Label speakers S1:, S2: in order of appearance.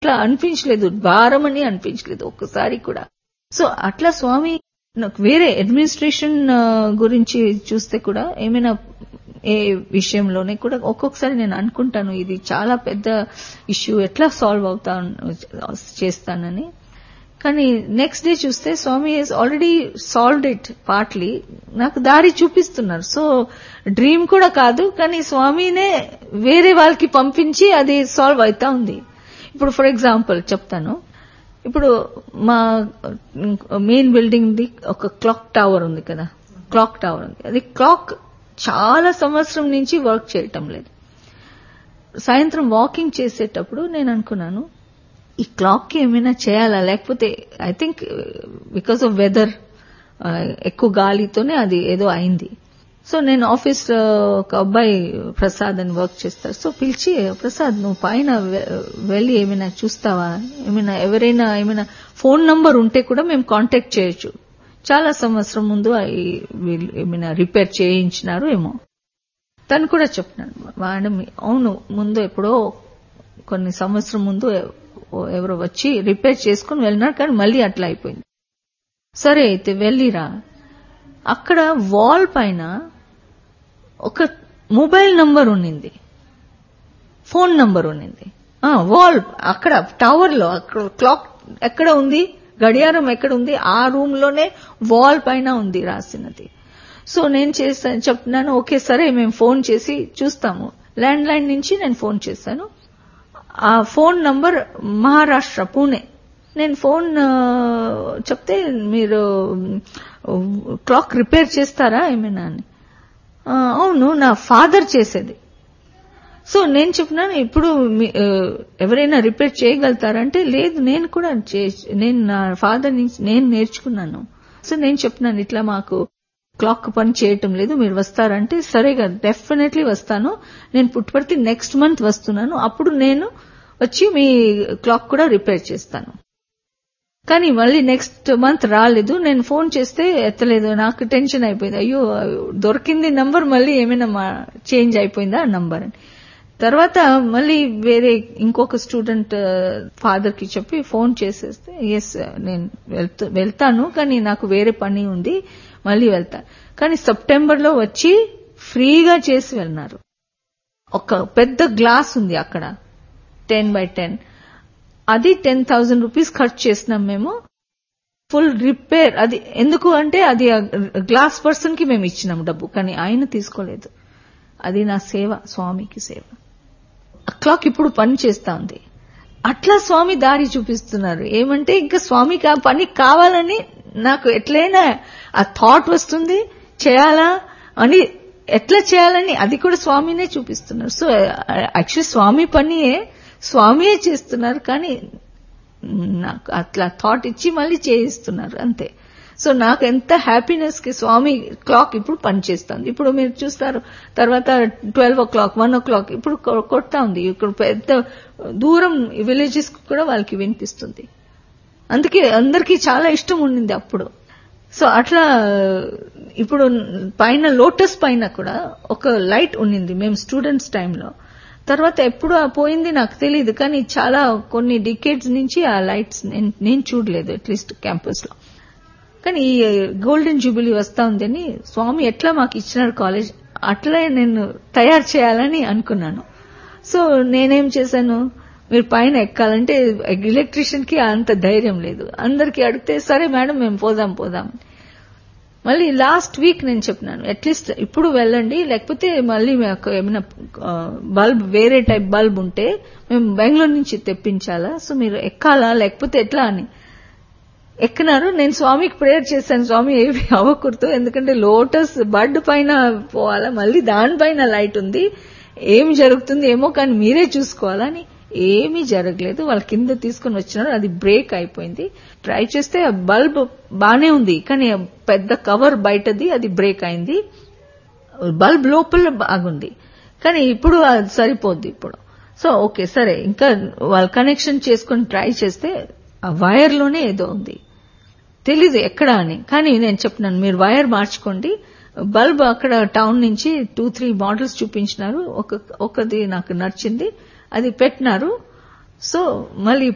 S1: అట్లా అనిపించలేదు భారం అని అనిపించలేదు ఒక్కసారి కూడా సో అట్లా స్వామి నాకు వేరే అడ్మినిస్ట్రేషన్ గురించి చూస్తే కూడా ఏమైనా ఏ విషయంలోనే కూడా ఒక్కొక్కసారి నేను అనుకుంటాను ఇది చాలా పెద్ద ఇష్యూ ఎట్లా సాల్వ్ అవుతా చేస్తానని కానీ నెక్స్ట్ డే చూస్తే Swami he's already solved it partly నాకు దారి చూపిస్తున్నారు సో డ్రీమ్ కూడా కాదు కానీ స్వామినే వేరే వాళ్ళకి పంపించి అది సాల్వ్ అవుతా ఉంది ఇప్పుడు ఫర్ ఎగ్జాంపుల్ చెప్తాను ఇప్పుడు మా మెయిన్ బిల్డింగ్ ది ఒక క్లాక్ టవర్ ఉంది కదా క్లాక్ టవర్ ఉంది అది క్లాక్ చాలా సంవత్సరం నుంచి వర్క్ చేయటం లేదు సాయంత్రం వాకింగ్ చేసేటప్పుడు నేను అనుకున్నాను ఈ క్లాక్ కి ఏమైనా చేయాలా లేకపోతే I think because of weather ఎక్కువ గాలితోనే అది ఏదో అయింది సో నేను ఆఫీస్ ఒక అబ్బాయి ప్రసాద్ అని వర్క్ చేస్తారు సో పిలిచి ప్రసాద్ నువ్వు పైన వెళ్ళి ఏమైనా చూస్తావా ఏమైనా ఎవరైనా ఏమైనా ఫోన్ నంబర్ ఉంటే కూడా మేము కాంటాక్ట్ చేయొచ్చు చాలా సంవత్సరం ముందు ఏమైనా రిపేర్ చేయించినారు ఏమో తను కూడా చెప్తున్నాను మేడం అవును ముందు ఎప్పుడో కొన్ని సంవత్సరం ముందు ఎవరో వచ్చి రిపేర్ చేసుకుని వెళ్ళినారు కానీ మళ్ళీ అట్లా అయిపోయింది సరే అయితే వెళ్ళిరా అక్కడ వాల్ పైన ఒక మొబైల్ నంబర్ ఉన్నింది ఫోన్ నంబర్ ఉన్నింది వాల్ అక్కడ టవర్ లో అక్కడ క్లాక్ ఎక్కడ ఉంది గడియారం ఎక్కడ ఉంది ఆ రూమ్ లోనే వాల్ పైన ఉంది రాసినది సో నేను చేస్తాను చెప్తున్నాను ఓకే సరే మేము ఫోన్ చేసి చూస్తాము ల్యాండ్ లైన్ నుంచి నేను ఫోన్ చేశాను ఆ ఫోన్ నంబర్ మహారాష్ట్ర పూణే నేను ఫోన్ చెప్తే మీరు క్లాక్ రిపేర్ చేస్తారా ఏమైనా అని అవును నా ఫాదర్ చేసేది సో నేను చెప్పినాను ఇప్పుడు ఎవరైనా రిపేర్ చేయగలుగుతారంటే లేదు నేను కూడా నేను నా ఫాదర్ నుంచి నేను నేర్చుకున్నాను సో నేను చెప్పినాను ఇట్లా మాకు క్లాక్ పని చేయటం లేదు మీరు వస్తారంటే సరేగా డెఫినెట్లీ వస్తాను నేను పుట్టుపడితే నెక్స్ట్ మంత్ వస్తున్నాను అప్పుడు నేను వచ్చి మీ క్లాక్ కూడా రిపేర్ చేస్తాను కానీ మళ్ళీ నెక్స్ట్ మంత్ రాలేదు నేను ఫోన్ చేస్తే ఎత్తలేదు నాకు టెన్షన్ అయిపోయింది అయ్యో దొరికింది నంబర్ మళ్ళీ ఏమైనా చేంజ్ అయిపోయిందా ఆ నంబర్ అని తర్వాత మళ్ళీ వేరే ఇంకొక స్టూడెంట్ ఫాదర్ కి చెప్పి ఫోన్ చేసేస్తే ఎస్ నేను వెళ్తాను కానీ నాకు వేరే పని ఉంది మళ్ళీ వెళ్తా కానీ సెప్టెంబర్ లో వచ్చి ఫ్రీగా చేసి వెళ్ళినారు ఒక పెద్ద గ్లాస్ ఉంది అక్కడ టెన్ బై టెన్ అది టెన్ థౌజండ్ రూపీస్ ఖర్చు చేసినాం మేము ఫుల్ రిపేర్ అది ఎందుకు అంటే అది గ్లాస్ పర్సన్ కి మేము ఇచ్చినాం డబ్బు కానీ ఆయన తీసుకోలేదు అది నా సేవ స్వామికి సేవ క్లాక్ ఇప్పుడు పని చేస్తా ఉంది అట్లా స్వామి దారి చూపిస్తున్నారు ఏమంటే ఇంకా స్వామికి ఆ పని కావాలని నాకు ఎట్లయినా ఆ థాట్ వస్తుంది చేయాలా అని ఎట్లా చేయాలని అది కూడా స్వామినే చూపిస్తున్నారు సో యాక్చువల్లీ స్వామి పనియే స్వామియే చేస్తున్నారు కానీ నాకు అట్లా థాట్ ఇచ్చి మళ్ళీ చేయిస్తున్నారు అంతే సో నాకు ఎంత హ్యాపీనెస్ కి స్వామి క్లాక్ ఇప్పుడు పనిచేస్తుంది ఇప్పుడు మీరు చూస్తారు తర్వాత twelve o'clock one o'clock ఇప్పుడు కొడతా ఉంది ఇక్కడ పెద్ద దూరం విలేజెస్ కూడా వాళ్ళకి వినిపిస్తుంది అందుకే అందరికీ చాలా ఇష్టం ఉండింది అప్పుడు సో అట్లా ఇప్పుడు పైన లోటస్ పైన కూడా ఒక లైట్ ఉండింది మేము స్టూడెంట్స్ టైంలో తర్వాత ఎప్పుడు పోయింది నాకు తెలియదు కానీ చాలా కొన్ని డికేట్స్ నుంచి ఆ లైట్స్ నేను చూడలేదు అట్లీస్ట్ క్యాంపస్ లో కానీ ఈ గోల్డెన్ జూబిలీ వస్తా ఉందని స్వామి ఎట్లా మాకు ఇచ్చినారు కాలేజ్ అట్లే నేను తయారు చేయాలని అనుకున్నాను సో నేనేం చేశాను మీరు పైన ఎక్కాలంటే ఎలక్ట్రీషియన్ కి అంత ధైర్యం లేదు అందరికి అడిగితే సరే మేడం మేము పోదాం పోదాం మళ్ళీ లాస్ట్ వీక్ నేను చెప్పినాను అట్లీస్ట్ ఇప్పుడు వెళ్ళండి లేకపోతే మళ్ళీ మాకు ఏమైనా బల్బ్ వేరే టైప్ బల్బ్ ఉంటే మేము బెంగళూరు నుంచి తెప్పించాలా సో మీరు ఎక్కాలా లేకపోతే ఎట్లా అని ఎక్కినారు నేను స్వామికి ప్రేయర్ చేశాను స్వామి ఏమి అవ్వకూడదు ఎందుకంటే లోటస్ బడ్ పైన పోవాలా మళ్ళీ దానిపైన లైట్ ఉంది ఏమి జరుగుతుంది ఏమో కానీ మీరే చూసుకోవాలని ఏమీ జరగలేదు వాళ్ళ కింద తీసుకుని వచ్చినారు అది బ్రేక్ అయిపోయింది ట్రై చేస్తే ఆ బల్బ్ బానే ఉంది కానీ పెద్ద కవర్ బయటది అది బ్రేక్ అయింది బల్బ్ లోపల బాగుంది కానీ ఇప్పుడు అది సరిపోద్ది ఇప్పుడు సో ఓకే సరే ఇంకా వాళ్ళు కనెక్షన్ చేసుకుని ట్రై చేస్తే ఆ వైర్ లోనే ఏదో ఉంది తెలీదు ఎక్కడ అని కానీ నేను చెప్పినాను మీరు వైర్ మార్చుకోండి బల్బ్ అక్కడ టౌన్ నుంచి టూ త్రీ మోడల్స్ చూపించినారు ఒక ఒకది నాకు నచ్చింది అది పెట్టినారు సో మళ్ళీ